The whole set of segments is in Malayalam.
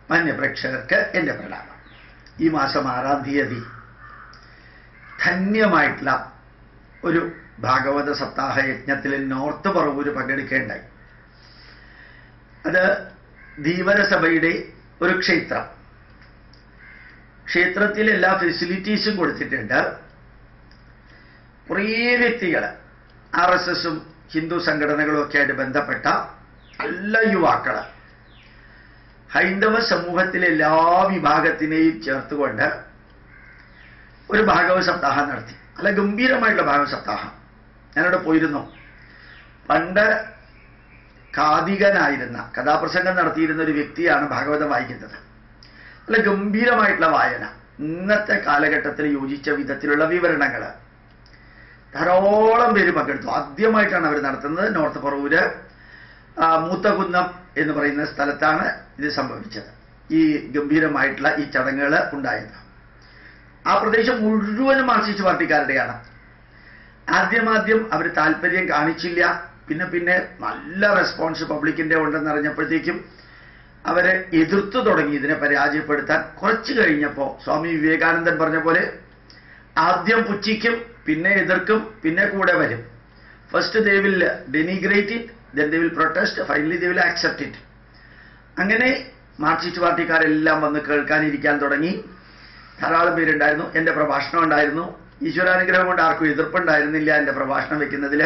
മാന്യപ്രേക്ഷകർക്ക് എൻ്റെ പ്രണാമം ഈ മാസം ആറാം തീയതി ധന്യമായിട്ടുള്ള ഒരു ഭാഗവത സപ്താഹ യജ്ഞത്തിൽ നോർത്ത് പറവൂര് പങ്കെടുക്കേണ്ടായി അത് ധീവരസഭയുടെ ഒരു ക്ഷേത്രം ക്ഷേത്രത്തിൽ എല്ലാ ഫെസിലിറ്റീസും കൊടുത്തിട്ടുണ്ട് കുറേ വ്യക്തികൾ ആർ എസ് എസും ഹിന്ദു സംഘടനകളും ഒക്കെ ആയിട്ട് ബന്ധപ്പെട്ട നല്ല യുവാക്കൾ ഹൈന്ദവ സമൂഹത്തിലെ എല്ലാ വിഭാഗത്തിനെയും ചേർത്തുകൊണ്ട് ഒരു ഭാഗവത സപ്താഹം നടത്തി നല്ല ഗംഭീരമായിട്ടുള്ള ഭാഗവത സപ്താഹം ഞാനവിടെ പോയിരുന്നു പണ്ട് കാതികനായിരുന്ന കഥാപ്രസംഗം നടത്തിയിരുന്ന ഒരു വ്യക്തിയാണ് ഭാഗവതം വായിക്കുന്നത് നല്ല ഗംഭീരമായിട്ടുള്ള വായന ഇന്നത്തെ കാലഘട്ടത്തിൽ യോജിച്ച വിധത്തിലുള്ള വിവരണങ്ങൾ ധാരാളം പേര് പങ്കെടുത്തു ആദ്യമായിട്ടാണ് അവർ നടത്തുന്നത് നോർത്ത് പറവൂര് ആ, മൂത്തകുന്നം എന്ന് പറയുന്ന സ്ഥലത്താണ് ഇത് സംഭവിച്ചത് ഈ ഗംഭീരമായിട്ടുള്ള ഈ ചടങ്ങുകൾ ഉണ്ടായത് ആ പ്രദേശം മുഴുവനും മാർക്സിസ്റ്റ് പാർട്ടിക്കാരുടെയാണ് ആദ്യമാദ്യം അവർ താല്പര്യം കാണിച്ചില്ല പിന്നെ പിന്നെ നല്ല റെസ്പോൺസ് പബ്ലിക്കിന്റെ ഉണ്ടെന്നറിഞ്ഞപ്പോഴത്തേക്കും അവരെ എതിർത്തു തുടങ്ങി ഇതിനെ പരാജയപ്പെടുത്താൻ കുറച്ച് കഴിഞ്ഞപ്പോൾ സ്വാമി വിവേകാനന്ദൻ പറഞ്ഞ പോലെ ആദ്യം പുച്ഛിക്കും പിന്നെ എതിർക്കും പിന്നെ കൂടെ വരും first they will denigrate it then they will protest finally they will accept it അങ്ങനെ മാർക്സിസ്റ്റ് പാർട്ടിക്കാരെല്ലാം വന്ന് കേൾക്കാനിരിക്കാൻ തുടങ്ങി ധാരാളം പേരുണ്ടായിരുന്നു എൻ്റെ പ്രഭാഷണം ഉണ്ടായിരുന്നു ഈശ്വരാനുഗ്രഹം കൊണ്ട് ആർക്കും എതിർപ്പുണ്ടായിരുന്നില്ല എൻ്റെ പ്രഭാഷണം വെക്കുന്നതിൽ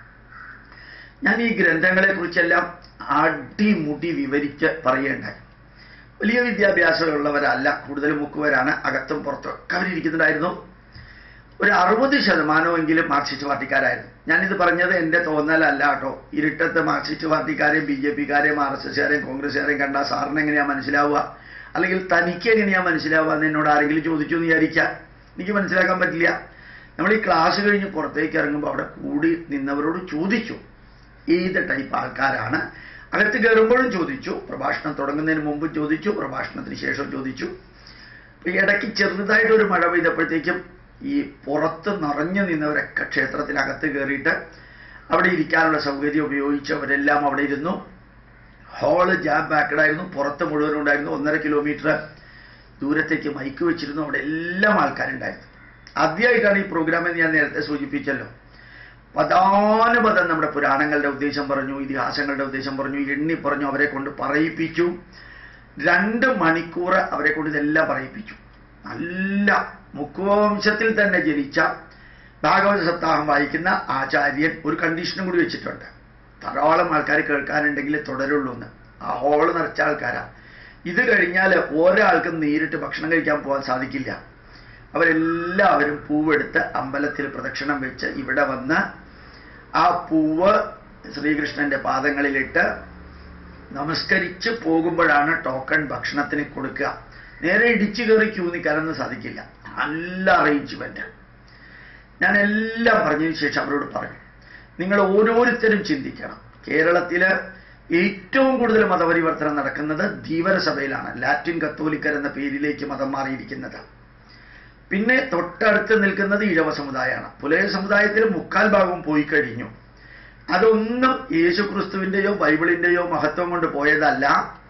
ഞാൻ ഈ ഗ്രന്ഥങ്ങളെ കുറിച്ചെല്ലാം അടിമുടി വിവരിച്ച് പറയേണ്ടായി വലിയ വിദ്യാഭ്യാസമുള്ളവരല്ല കൂടുതലും മുക്കുവരാണ് അകത്തും പുറത്തും ഒക്കെ അവരിയ്ക്കുന്നുണ്ടായിരുന്നു ഒരു അറുപത് ശതമാനമെങ്കിലും മാർക്സിസ്റ്റ് പാർട്ടിക്കാരായിരുന്നു ഞാനിത് പറഞ്ഞത് എൻ്റെ തോന്നലല്ല കേട്ടോ ഇരുട്ടത്ത് മാർക്സിസ്റ്റ് പാർട്ടിക്കാരെയും ബി ജെ പിക്കാരെയും ആർ എസ് എസ്കാരെയും കോൺഗ്രസ്സുകാരെയും കണ്ടാൽ സാറിന് എങ്ങനെയാ മനസ്സിലാവുക അല്ലെങ്കിൽ തനിക്ക് എങ്ങനെയാ മനസ്സിലാവുക എന്ന് എന്നോട് ആരെങ്കിലും ചോദിച്ചു എന്ന് വിചാരിക്കാം എനിക്ക് മനസ്സിലാക്കാൻ പറ്റില്ല നമ്മൾ ഈ ക്ലാസ് കഴിഞ്ഞ് പുറത്തേക്ക് ഇറങ്ങുമ്പോൾ അവിടെ കൂടി നിന്നവരോട് ചോദിച്ചു ഏത് ടൈപ്പ് ആൾക്കാരാണ് അകത്ത് കയറുമ്പോഴും ചോദിച്ചു പ്രഭാഷണം തുടങ്ങുന്നതിന് മുമ്പ് ചോദിച്ചു പ്രഭാഷണത്തിന് ശേഷം ചോദിച്ചു അപ്പൊ ഈ ഇടയ്ക്ക് ചെറുതായിട്ട് ഒരു മഴ പെയ്തപ്പോഴത്തേക്കും ഈ പുറത്ത് നിറഞ്ഞു നിന്നവരൊക്കെ ക്ഷേത്രത്തിനകത്ത് കയറിയിട്ട് അവിടെ ഇരിക്കാനുള്ള സൗകര്യം ഉപയോഗിച്ച് അവരെല്ലാം അവിടെ ഇരുന്നു ഹാള് ജാം പാക്കഡ് ആയിരുന്നു പുറത്ത് മുഴുവനും ഉണ്ടായിരുന്നു ഒന്നര കിലോമീറ്റർ ദൂരത്തേക്ക് മൈക്ക് വെച്ചിരുന്നു അവിടെ എല്ലാം ആൾക്കാരുണ്ടായിരുന്നു ആദ്യമായിട്ടാണ് ഈ പ്രോഗ്രാം എന്ന് ഞാൻ നേരത്തെ സൂചിപ്പിച്ചല്ലോ പദാനുപദം നമ്മുടെ പുരാണങ്ങളുടെ ഉദ്ദേശം പറഞ്ഞു ഇതിഹാസങ്ങളുടെ ഉദ്ദേശം പറഞ്ഞു എണ്ണി പറഞ്ഞു അവരെ കൊണ്ട് പറയിപ്പിച്ചു രണ്ട് മണിക്കൂർ അവരെ കൊണ്ട് ഇതെല്ലാം പറയിപ്പിച്ചു നല്ല മുക്കുവംശത്തിൽ തന്നെ ജനിച്ച ഭാഗവത സപ്താഹം വായിക്കുന്ന ആചാര്യൻ ഒരു കണ്ടീഷനും കൂടി വെച്ചിട്ടുണ്ട് ധാരാളം ആൾക്കാർ കേൾക്കാനുണ്ടെങ്കിൽ തുടരുള്ളൂ എന്ന് ആ ഹോള് നിറച്ച ആൾക്കാരാ ഇത് കഴിഞ്ഞാൽ ഒരാൾക്കും നേരിട്ട് ഭക്ഷണം കഴിക്കാൻ പോകാൻ സാധിക്കില്ല അവരെല്ലാവരും പൂവെടുത്ത് അമ്പലത്തിൽ പ്രദക്ഷിണം വെച്ച് ഇവിടെ വന്ന് ആ പൂവ് ശ്രീകൃഷ്ണന്റെ പാദങ്ങളിലിട്ട് നമസ്കരിച്ച് പോകുമ്പോഴാണ് ടോക്കൺ ഭക്ഷണത്തിന് കൊടുക്കുക നേരെ ഇടിച്ചു കയറി ക്യൂ നിൽക്കാനൊന്നും സാധിക്കില്ല നല്ല അറേഞ്ച്മെന്റ് ഞാൻ എല്ലാം പറഞ്ഞതിന് ശേഷം അവരോട് പറഞ്ഞു നിങ്ങൾ ഓരോരുത്തരും ചിന്തിക്കണം കേരളത്തില് ഏറ്റവും കൂടുതൽ മതപരിവർത്തനം നടക്കുന്നത് ധീവരസഭയിലാണ് ലാറ്റിൻ കത്തോലിക്കർ എന്ന പേരിലേക്ക് മതം മാറിയിരിക്കുന്നത് പിന്നെ തൊട്ടടുത്ത് നിൽക്കുന്നത് ഇഴവ സമുദായമാണ് പുലയ സമുദായത്തിൽ മുക്കാൽ ഭാഗവും പോയി കഴിഞ്ഞു അതൊന്നും യേശുക്രിസ്തുവിന്റെയോ ബൈബിളിന്റെയോ മഹത്വം കൊണ്ട് പോയതല്ല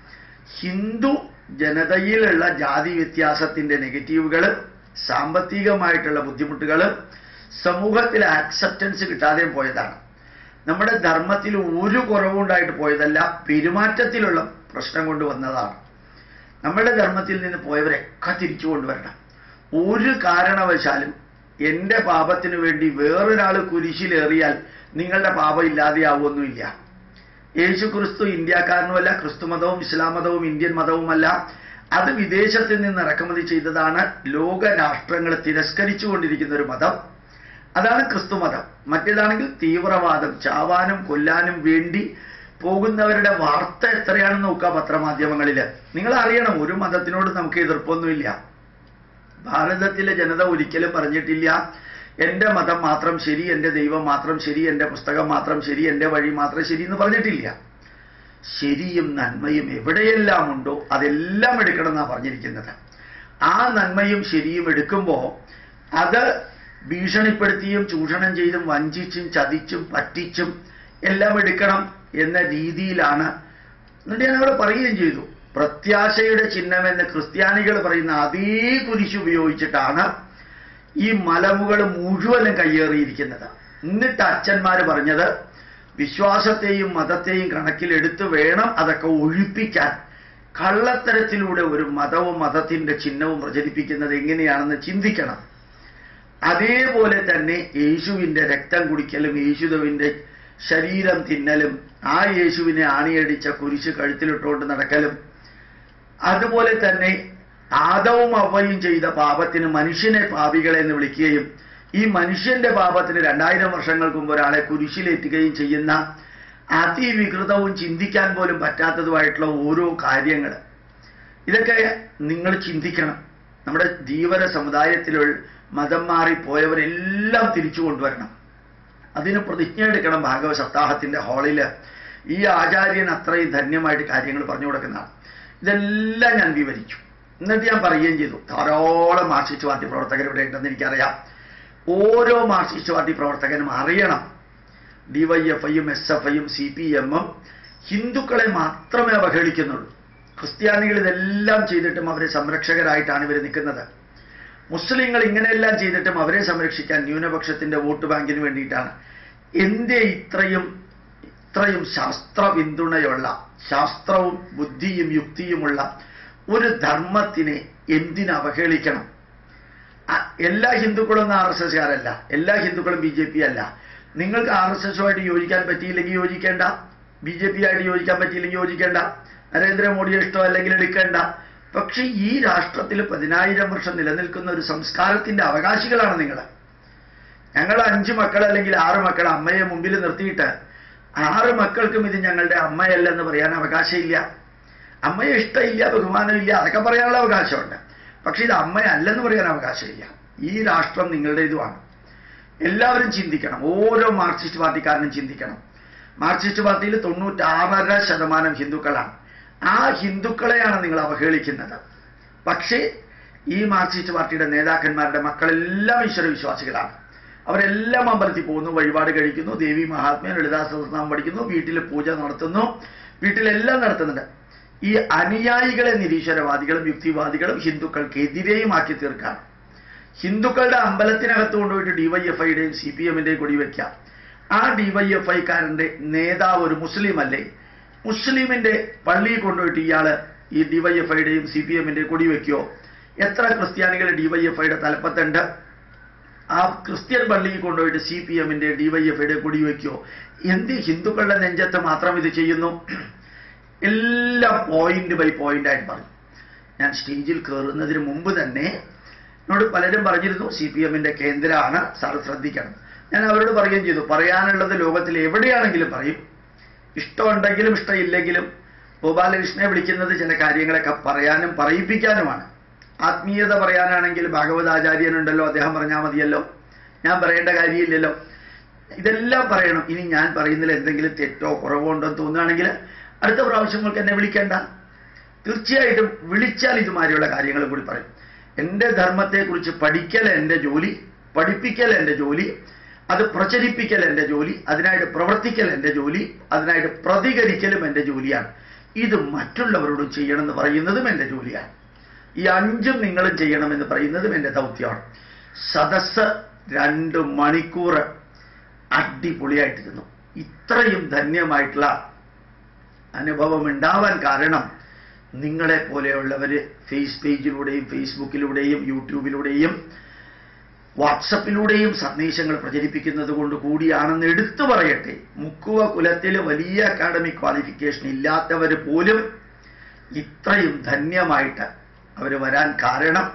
ഹിന്ദു ജനതയിലുള്ള ജാതി വ്യത്യാസത്തിന്റെ നെഗറ്റീവുകൾ സാമ്പത്തികമായിട്ടുള്ള ബുദ്ധിമുട്ടുകൾ സമൂഹത്തിൽ ആക്സെപ്റ്റൻസ് കിട്ടാതെ പോയതാണ് നമ്മുടെ ധർമ്മത്തിൽ ഒരു കുറവുണ്ടായിട്ട് പോയതല്ല പെരുമാറ്റത്തിലുള്ള പ്രശ്നം കൊണ്ട് വന്നതാണ് നമ്മുടെ ധർമ്മത്തിൽ നിന്ന് പോയവരൊക്കെ തിരിച്ചു കൊണ്ടുവരണം ഒരു കാരണവശാലും എൻ്റെ പാപത്തിനു വേണ്ടി വേറൊരാൾ കുരിശിലേറിയാൽ നിങ്ങളുടെ പാപം ഇല്ലാതെയാവുമൊന്നുമില്ല യേശു ക്രിസ്തു ഇന്ത്യക്കാരനുമല്ല ക്രിസ്തു മതവും ഇസ്ലാം മതവും ഇന്ത്യൻ മതവുമല്ല അത് വിദേശത്ത് നിന്ന് ഇറക്കുമതി ചെയ്തതാണ് ലോക രാഷ്ട്രങ്ങൾ തിരസ്കരിച്ചു കൊണ്ടിരിക്കുന്ന ഒരു മതം അതാണ് ക്രിസ്തു മതം മറ്റേതാണെങ്കിൽ തീവ്രവാദം ചാവാനും കൊല്ലാനും വേണ്ടി പോകുന്നവരുടെ വാർത്ത എത്രയാണെന്ന് നോക്കുക പത്രമാധ്യമങ്ങളിൽ നിങ്ങൾ അറിയണം ഒരു മതത്തിനോട് നമുക്ക് എതിർപ്പൊന്നുമില്ല ഭാരതത്തിലെ ജനത ഒരിക്കലും പറഞ്ഞിട്ടില്ല എൻ്റെ മതം മാത്രം ശരി എൻ്റെ ദൈവം മാത്രം ശരി എൻ്റെ പുസ്തകം മാത്രം ശരി എൻ്റെ വഴി മാത്രം ശരി എന്ന് പറഞ്ഞിട്ടില്ല ശരിയും നന്മയും എവിടെയെല്ലാം ഉണ്ടോ അതെല്ലാം എടുക്കണം എന്നാണ് പറഞ്ഞിരിക്കുന്നത് ആ നന്മയും ശരിയും എടുക്കുമ്പോൾ അത് ഭീഷണിപ്പെടുത്തിയും ചൂഷണം ചെയ്തും വഞ്ചിച്ചും ചതിച്ചും പറ്റിച്ചും എല്ലാം എടുക്കണം എന്ന രീതിയിലാണ് എന്നിട്ട് ഞാൻ അവിടെ പറയുകയും ചെയ്തു പ്രത്യാശയുടെ ചിഹ്നമെന്ന് ക്രിസ്ത്യാനികൾ പറയുന്ന അതേ കുരിശ് ഉപയോഗിച്ചിട്ടാണ് ഈ മലമുകൾ മുഴുവനും കയ്യേറിയിരിക്കുന്നത് എന്നിട്ട് അച്ഛന്മാർ പറഞ്ഞത് വിശ്വാസത്തെയും മതത്തെയും കണക്കിലെടുത്ത് വേണം അതൊക്കെ ഒഴിപ്പിക്കാൻ കള്ളത്തരത്തിലൂടെ ഒരു മതവും മതത്തിന്റെ ചിഹ്നവും പ്രചരിപ്പിക്കുന്നത് എങ്ങനെയാണെന്ന് ചിന്തിക്കണം അതേപോലെ തന്നെ യേശുവിന്റെ രക്തം കുടിക്കലും യേശുദവിന്റെ ശരീരം തിന്നലും ആ യേശുവിനെ ആണിയടിച്ച കുരിശ് കഴുത്തിലിട്ടുകൊണ്ട് നടക്കലും അതുപോലെ തന്നെ ആദവും അവയും ചെയ്ത പാപത്തിന് മനുഷ്യനെ പാപികളെ എന്ന് വിളിക്കുകയും ഈ മനുഷ്യന്റെ പാപത്തിന് രണ്ടായിരം വർഷങ്ങൾക്ക് മുമ്പ് ഒരാളെ കുരിശിലേറ്റുകയും ചെയ്യുന്ന അതിവികൃതവും ചിന്തിക്കാൻ പോലും പറ്റാത്തതുമായിട്ടുള്ള ഓരോ കാര്യങ്ങൾ ഇതൊക്കെ നിങ്ങൾ ചിന്തിക്കണം നമ്മുടെ ധീവര സമുദായത്തിലുള്ള മതം മാറിപ്പോയവരെല്ലാം തിരിച്ചു കൊണ്ടുവരണം അതിന് പ്രതിജ്ഞ എടുക്കണം ഭാഗവത സപ്താഹത്തിന്റെ ഹാളിൽ ഈ ആചാര്യൻ അത്രയും ധന്യമായിട്ട് കാര്യങ്ങൾ പറഞ്ഞു കൊടുക്കുന്നതാണ് ഇതെല്ലാം ഞാൻ വിവരിച്ചു എന്നിട്ട് ഞാൻ പറയുകയും ചെയ്തു ധാരാളം മാർക്സിസ്റ്റ് പാർട്ടി പ്രവർത്തകർ ഇവിടെ ഉണ്ടെന്ന് എനിക്കറിയാം ഓരോ മാർക്സിസ്റ്റ് പാർട്ടി പ്രവർത്തകനും അറിയണം ഡിവൈഎഫ്ഐയും എസ് എഫ് ഐയും സി പി എമ്മും ഹിന്ദുക്കളെ മാത്രമേ അവഹേളിക്കുന്നുള്ളൂ ക്രിസ്ത്യാനികൾ ഇതെല്ലാം ചെയ്തിട്ടും അവരെ സംരക്ഷകരായിട്ടാണ് ഇവർ നിൽക്കുന്നത് മുസ്ലിങ്ങൾ ഇങ്ങനെയെല്ലാം ചെയ്തിട്ടും അവരെ സംരക്ഷിക്കാൻ ന്യൂനപക്ഷത്തിന്റെ വോട്ട് ബാങ്കിന് വേണ്ടിയിട്ടാണ് എന്തേ ഇത്രയും ഇത്രയും ശാസ്ത്ര പിന്തുണയുള്ള ശാസ്ത്രവും ബുദ്ധിയും യുക്തിയുമുള്ള ഒരു ധർമ്മത്തിനെ എന്തിന് അവഹേളിക്കണം അ- എല്ലാ ഹിന്ദുക്കളും ആർ എസ് എസ്കാരല്ല എല്ലാ ഹിന്ദുക്കളും ബി ജെ പി അല്ല നിങ്ങൾക്ക് ആർ എസ് എസുമായിട്ട് യോജിക്കാൻ പറ്റിയില്ലെങ്കിൽ യോജിക്കേണ്ട ബി ജെ പി ആയിട്ട് യോജിക്കാൻ പറ്റിയില്ലെങ്കിൽ യോജിക്കേണ്ട നരേന്ദ്രമോദിയെ ഇഷ്ടമല്ലെങ്കിൽ എടുക്കേണ്ട പക്ഷെ ഈ രാഷ്ട്രത്തിൽ പതിനായിരം വർഷം നിലനിൽക്കുന്ന ഒരു സംസ്കാരത്തിന്റെ അവകാശികളാണ് നിങ്ങൾ ഞങ്ങൾ അഞ്ച് മക്കൾ അല്ലെങ്കിൽ ആറ് മക്കൾ അമ്മയെ മുമ്പിൽ നിർത്തിയിട്ട് ആറ് മക്കൾക്കും ഇത് ഞങ്ങളുടെ അമ്മയല്ലെന്ന് പറയാൻ അവകാശമില്ല അമ്മയെ ഇഷ്ടമില്ല ബഹുമാനമില്ല അതൊക്കെ പറയാനുള്ള അവകാശമുണ്ട് പക്ഷെ ഇത് അമ്മയല്ലെന്ന് പറയാൻ അവകാശമില്ല ഈ രാഷ്ട്രം നിങ്ങളുടേതുമാണ് എല്ലാവരും ചിന്തിക്കണം ഓരോ മാർക്സിസ്റ്റ് പാർട്ടിക്കാരനും ചിന്തിക്കണം മാർക്സിസ്റ്റ് പാർട്ടിയിൽ തൊണ്ണൂറ്റാറര ശതമാനം ഹിന്ദുക്കളാണ് ആ ഹിന്ദുക്കളെയാണ് നിങ്ങൾ അവഹേളിക്കുന്നത് പക്ഷേ ഈ മാർക്സിസ്റ്റ് പാർട്ടിയുടെ നേതാക്കന്മാരുടെ മക്കളെല്ലാം ഈശ്വര വിശ്വാസികളാണ് അവരെല്ലാം അമ്പലത്തിൽ പോകുന്നു വഴിപാട് കഴിക്കുന്നു ദേവി മഹാത്മ്യം ലളിതാ സഹസ്രനാമം പഠിക്കുന്നു വീട്ടിൽ പൂജ നടത്തുന്നു വീട്ടിലെല്ലാം നടത്തുന്നുണ്ട് ഈ അനുയായികളെ നിരീശ്വരവാദികളും യുക്തിവാദികളും ഹിന്ദുക്കൾക്കെതിരെയും ആക്കി തീർക്കാണ് ഹിന്ദുക്കളുടെ അമ്പലത്തിനകത്ത് കൊണ്ടുപോയിട്ട് ഡിവൈഎഫ്ഐയുടെയും സി പി എമ്മിന്റെയും കൊടി വയ്ക്കാം ആ ഡിവൈഎഫ്ഐക്കാരന്റെ നേതാവ് ഒരു മുസ്ലിം അല്ലേ മുസ്ലിമിന്റെ പള്ളിയിൽ കൊണ്ടുപോയിട്ട് ഇയാള് ഈ ഡിവൈഎഫ്ഐയുടെയും സി പി എമ്മിന്റെയും കൊടി വയ്ക്കുമോ എത്ര ക്രിസ്ത്യാനികൾ ഡിവൈഎഫ്ഐയുടെ തലപ്പത്തുണ്ട് ആ ക്രിസ്ത്യൻ പള്ളിയിൽ കൊണ്ടുപോയിട്ട് സി പി എമ്മിന്റെ ഡിവൈഎഫ്ഐയുടെ കൊടി വയ്ക്കുമോ എന്ത് ഹിന്ദുക്കളുടെ നെഞ്ചത്ത് മാത്രം ഇത് ചെയ്യുന്നു എല്ലാം പോയിന്റ് ബൈ പോയിന്റ് ആയിട്ട് പറഞ്ഞു ഞാൻ സ്റ്റേജിൽ കയറുന്നതിന് മുമ്പ് തന്നെ എന്നോട് പലരും പറഞ്ഞിരുന്നു സി പി എമ്മിന്റെ കേന്ദ്രമാണ് സാർ ശ്രദ്ധിക്കണം ഞാൻ അവരോട് പറയുകയും ചെയ്തു പറയാനുള്ളത് ലോകത്തിൽ എവിടെയാണെങ്കിലും പറയും ഇഷ്ടമുണ്ടെങ്കിലും ഇഷ്ടമില്ലെങ്കിലും ഗോപാലകൃഷ്ണനെ വിളിക്കുന്നത് ചില കാര്യങ്ങളൊക്കെ പറയാനും പറയിപ്പിക്കാനുമാണ് ആത്മീയത പറയാനാണെങ്കിൽ ഭാഗവതാചാര്യനുണ്ടല്ലോ അദ്ദേഹം പറഞ്ഞാൽ മതിയല്ലോ ഞാൻ പറയേണ്ട കാര്യമില്ലല്ലോ ഇതെല്ലാം പറയണം ഇനി ഞാൻ പറയുന്നതിൽ എന്തെങ്കിലും തെറ്റോ കുറവോ ഉണ്ടോ എന്ന് തോന്നുകയാണെങ്കിൽ അടുത്ത പ്രാവശ്യങ്ങൾക്ക് എന്നെ വിളിക്കേണ്ട തീർച്ചയായിട്ടും വിളിച്ചാൽ ഇതുമാതിരിയുള്ള കാര്യങ്ങൾ കൂടി പറയും എൻ്റെ ധർമ്മത്തെക്കുറിച്ച് പഠിക്കൽ എൻ്റെ ജോലി പഠിപ്പിക്കൽ എൻ്റെ ജോലി അത് പ്രചരിപ്പിക്കൽ എൻ്റെ ജോലി അതിനായിട്ട് പ്രവർത്തിക്കൽ എൻ്റെ ജോലി അതിനായിട്ട് പ്രതികരിക്കലും എൻ്റെ ജോലിയാണ് ഇത് മറ്റുള്ളവരോട് ചെയ്യണമെന്ന് പറയുന്നതും എൻ്റെ ജോലിയാണ് ഈ അഞ്ചും നിങ്ങളും ചെയ്യണമെന്ന് പറയുന്നതും എൻ്റെ ദൗത്യമാണ് സദസ്സ് രണ്ട് മണിക്കൂർ അടിപൊളിയായിട്ടിരുന്നു ഇത്രയും ധന്യമായിട്ടുള്ള അനുഭവം ഉണ്ടാവാൻ കാരണം നിങ്ങളെ പോലെയുള്ളവര് ഫേസ് പേജിലൂടെയും ഫേസ്ബുക്കിലൂടെയും യൂട്യൂബിലൂടെയും വാട്സപ്പിലൂടെയും സന്ദേശങ്ങൾ പ്രചരിപ്പിക്കുന്നത് കൊണ്ട് കൂടിയാണെന്ന് എടുത്തു പറയട്ടെ മുക്കുവ കുലത്തിൽ വലിയ അക്കാഡമിക് ക്വാളിഫിക്കേഷൻ ഇല്ലാത്തവർ പോലും ഇത്രയും ധന്യമായിട്ട് അവർ വരാൻ കാരണം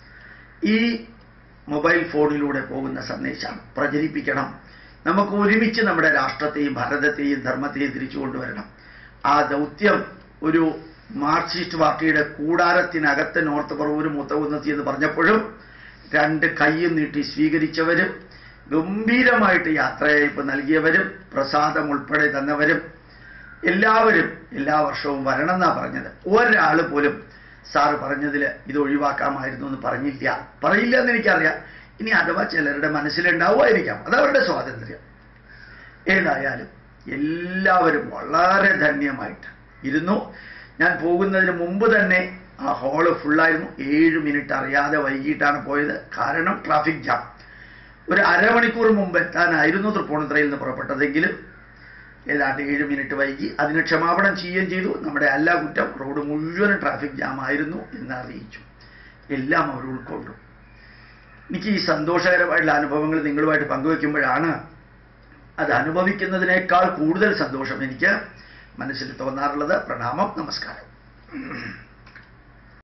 ഈ മൊബൈൽ ഫോണിലൂടെ പോകുന്ന സന്ദേശമാണ് പ്രചരിപ്പിക്കണം നമുക്ക് ഒരുമിച്ച് നമ്മുടെ രാഷ്ട്രത്തെയും ഭാരതത്തെയും ധർമ്മത്തെയും തിരിച്ചു കൊണ്ടുവരണം ആ ദൗത്യം ഒരു മാർക്സിസ്റ്റ് പാർട്ടിയുടെ കൂടാരത്തിനകത്ത് നോർത്ത് പറവൂരും മുത്തകുന്നത്തി എന്ന് പറഞ്ഞപ്പോഴും രണ്ട് കൈയും നീട്ടി സ്വീകരിച്ചവരും ഗംഭീരമായിട്ട് യാത്രയയപ്പ് നൽകിയവരും പ്രസാദം ഉൾപ്പെടെ തന്നവരും എല്ലാവരും എല്ലാ വർഷവും വരണം എന്നാ പറഞ്ഞത് ഒരാൾ പോലും സാറ് പറഞ്ഞതിൽ ഇത് ഒഴിവാക്കാമായിരുന്നു എന്ന് പറഞ്ഞില്ല പറയില്ല എന്ന് എനിക്കറിയാം ഇനി അഥവാ ചിലരുടെ മനസ്സിലുണ്ടാവുമായിരിക്കാം അതവരുടെ സ്വാതന്ത്ര്യം ഏതായാലും എല്ലാവരും വളരെ ധന്യമായിട്ട് ഇരുന്നു ഞാൻ പോകുന്നതിന് മുമ്പ് തന്നെ ആ ഹാള് ഫുള്ളായിരുന്നു ഏഴ് മിനിറ്റ് അറിയാതെ വൈകിട്ടാണ് പോയത് കാരണം ട്രാഫിക് ജാം ഒരു അരമണിക്കൂർ മുമ്പ് എത്താനായിരുന്നു തൃപ്പൂണിത്തുറയിൽ നിന്ന് പുറപ്പെട്ടതെങ്കിലും ഏതാണ്ട് ഏഴ് മിനിറ്റ് വൈകി അതിന് ക്ഷമാപണം ചെയ്യുകയും ചെയ്തു നമ്മുടെ എല്ലാ കുറ്റം റോഡ് മുഴുവനും ട്രാഫിക് ജാം ആയിരുന്നു എന്ന് അറിയിച്ചു എല്ലാം അവർ ഉൾക്കൊണ്ടു എനിക്ക് ഈ സന്തോഷകരമായിട്ടുള്ള അനുഭവങ്ങൾ നിങ്ങളുമായിട്ട് പങ്കുവെക്കുമ്പോഴാണ് അത് അനുഭവിക്കുന്നതിനേക്കാൾ കൂടുതൽ സന്തോഷം എനിക്ക് മനസ്സിൽ തോന്നാറുള്ളത് പ്രണാമം നമസ്കാരം